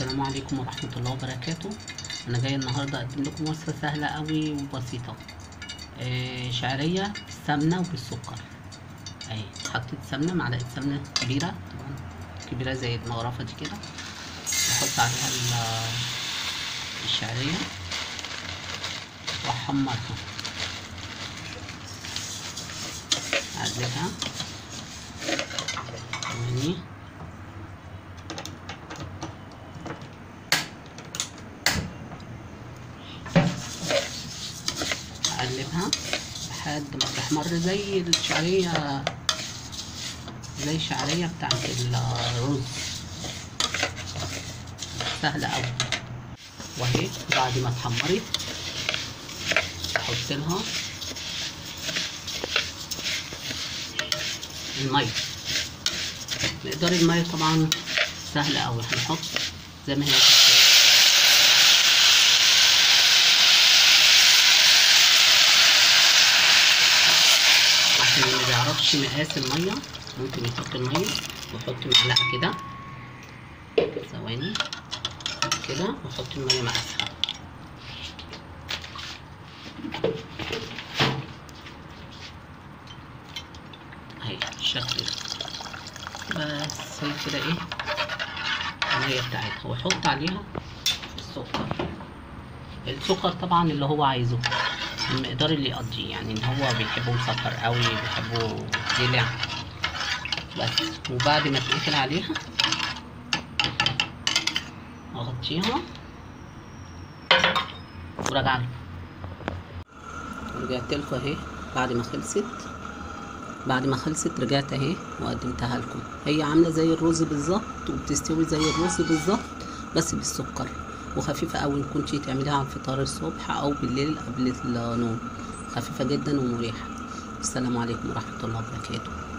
السلام عليكم ورحمة الله وبركاته أنا جاي النهاردة أقدم لكم وصفة سهلة أوي وبسيطة آه شعرية بالسمنة وبالسكر أهي حطيت سمنة معلقة سمنة كبيرة طبعا كبيرة زي المغرفة دي كده وأحط عليها ال- الشعرية وأحمرها أقلبها ثواني اقلبها لحد ما تحمر زي الشعرية زي الشعرية بتاعت الرز سهلة اوي وهي بعد ما اتحمرت احط لها المية مقدار المية طبعا سهل اوي هنحط زي ما هي في الشاي. عشان اللي مبيعرفش مقاس المية ممكن يحط المية ويحط معلقة كده ثواني كده واحط المية مقاسها اهي الشكل ده بس هي كده ايه المية بتاعتها واحط عليها السكر السكر طبعا اللي هو عايزه المقدار اللي يقضيه يعني ان هو بيحبه مسكر قوي بيحبه دلع بس وبعد ما تقفل عليها اغطيها وراجع لكم رجعت لكم اهي بعد ما خلصت بعد ما خلصت رجعت اهي وقدمتها لكم هي عامله زي الرز بالظبط وبتستوي زي الرز بالظبط بس بالسكر وخفيفه قوي ان كنتي تعمليها على الفطار الصبح او بالليل قبل النوم خفيفه جدا ومريحه السلام عليكم ورحمه الله وبركاته